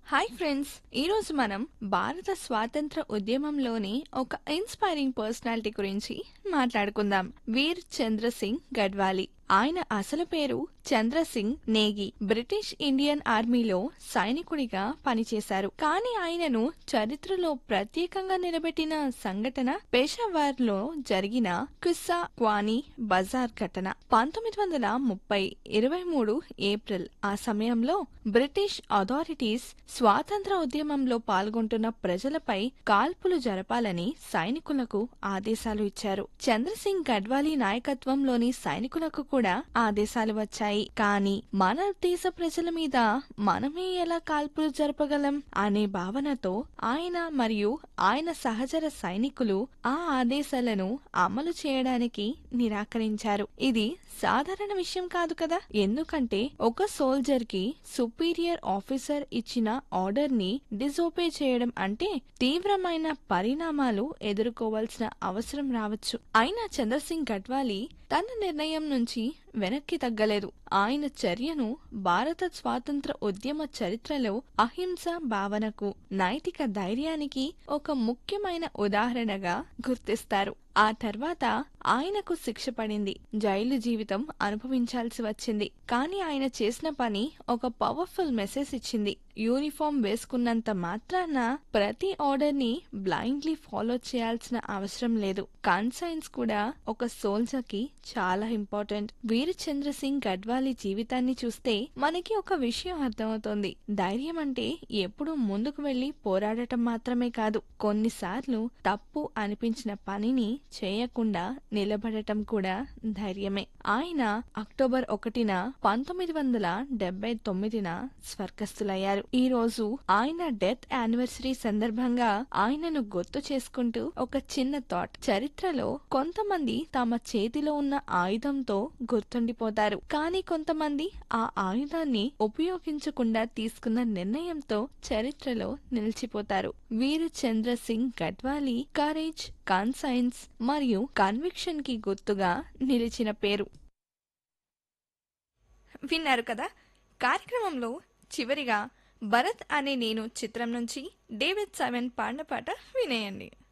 hi friends ఈరోజు మనం భారత స్వాతంత్ర ఉద్యమంలోని ఒక ఇన్స్పైరింగ్ పర్సనాలిటీ గురించి మాట్లాడుకుందాం వీర్ చంద్ర సింగ్ గడ్వాలి ఆయన అసలు పేరు చంద్ర సింగ్ నేగి బ్రిటిష్ ఇండియన్ ఆర్మీలో సైనికుడిగా పనిచేశారు కానీ ఆయనను చరిత్రలో ప్రత్యేకంగా నిలబెట్టిన సంఘటన పెషావర్ లో జరిగిన కుస్సా క్వానీ బజార్ ఘటన పంతొమ్మిది వందల ముప్పై ఇరవై మూడు ఏప్రిల్ ఆ సమయంలో బ్రిటిష్ అథారిటీస్ స్వాతంత్ర ఉద్యమంలో పాల్గొంటున్న ప్రజలపై కాల్పులు జరపాలని సైనికులకు ఆదేశాలు ఇచ్చారు చంద్రసింగ్ గడ్వాలీ నాయకత్వంలోని సైనికులకు కూడా ఆదేశాలు వచ్చాయి కానీ మన దేశ ప్రజల మీద మనమే ఎలా కాల్పులు జరపగలం అనే భావనతో ఆయన మరియు ఆయన సహచర సైనికులు ఆ ఆదేశాలను అమలు చేయడానికి నిరాకరించారు ఇది సాధారణ విషయం కాదు కదా ఎందుకంటే ఒక సోల్జర్ కి సుపీరియర్ ఆఫీసర్ ఇచ్చిన ఆర్డర్ ని డిజోబే చేయడం అంటే తీవ్రమైన పరిణామాలు ఎదుర్కోవాల్సిన అవసరం రావచ్చు అయినా చంద్రసింగ్ గడ్వాలి తన నిర్ణయం నుంచి వెనక్కి తగ్గలేదు ఆయన చర్యను భారత స్వాతంత్ర ఉద్యమ చరిత్రలో అహింస భావనకు నైతిక ధైర్యానికి ఒక ముఖ్యమైన ఉదాహరణగా గుర్తిస్తారు ఆ తర్వాత ఆయనకు శిక్ష పడింది జైలు జీవితం అనుభవించాల్సి వచ్చింది కానీ ఆయన చేసిన పని ఒక పవర్ఫుల్ మెసేజ్ ఇచ్చింది యూనిఫామ్ వేసుకున్నంత మాత్రాన ప్రతి ఆర్డర్ ని బ్లైండ్లీ ఫాలో చేయాల్సిన అవసరం లేదు కన్సైన్స్ కూడా ఒక సోల్జర్ కి చాలా ఇంపార్టెంట్ వీరచంద్ర సింగ్ గడ్వాలీ జీవితాన్ని చూస్తే మనకి ఒక విషయం అర్థమవుతోంది ధైర్యం అంటే ఎప్పుడు ముందుకు వెళ్లి పోరాడటం మాత్రమే కాదు కొన్నిసార్లు తప్పు అనిపించిన పనిని చేయకుండా నిలబడటం కూడా ధైర్యమే ఆయన అక్టోబర్ ఒకటిన పంతొమ్మిది వందల డెబ్బై తొమ్మిదిన స్వర్గస్థులయ్యారు ఈ రోజు ఆయన డెత్ యానివర్సరీ సందర్భంగా ఆయనను గుర్తు చేసుకుంటూ ఒక చిన్న థాట్ చరిత్రలో కొంతమంది తమ చేతిలో ఉన్న ఆయుధంతో గుర్తుండిపోతారు కానీ కొంతమంది ఆ ఆయుధాన్ని ఉపయోగించకుండా తీసుకున్న నిర్ణయంతో చరిత్రలో నిలిచిపోతారు వీరు చంద్ర సింగ్ గడ్వాలీ కరేజ్ కాన్సైన్స్ మరియు కన్విక్షన్ కి గుర్తుగా నిలిచిన పేరు విన్నారు కదా కార్యక్రమంలో చివరిగా భరత్ అనే నేను చిత్రం నుంచి డేవిడ్ సెవెన్ పాడిన పాట వినేయండి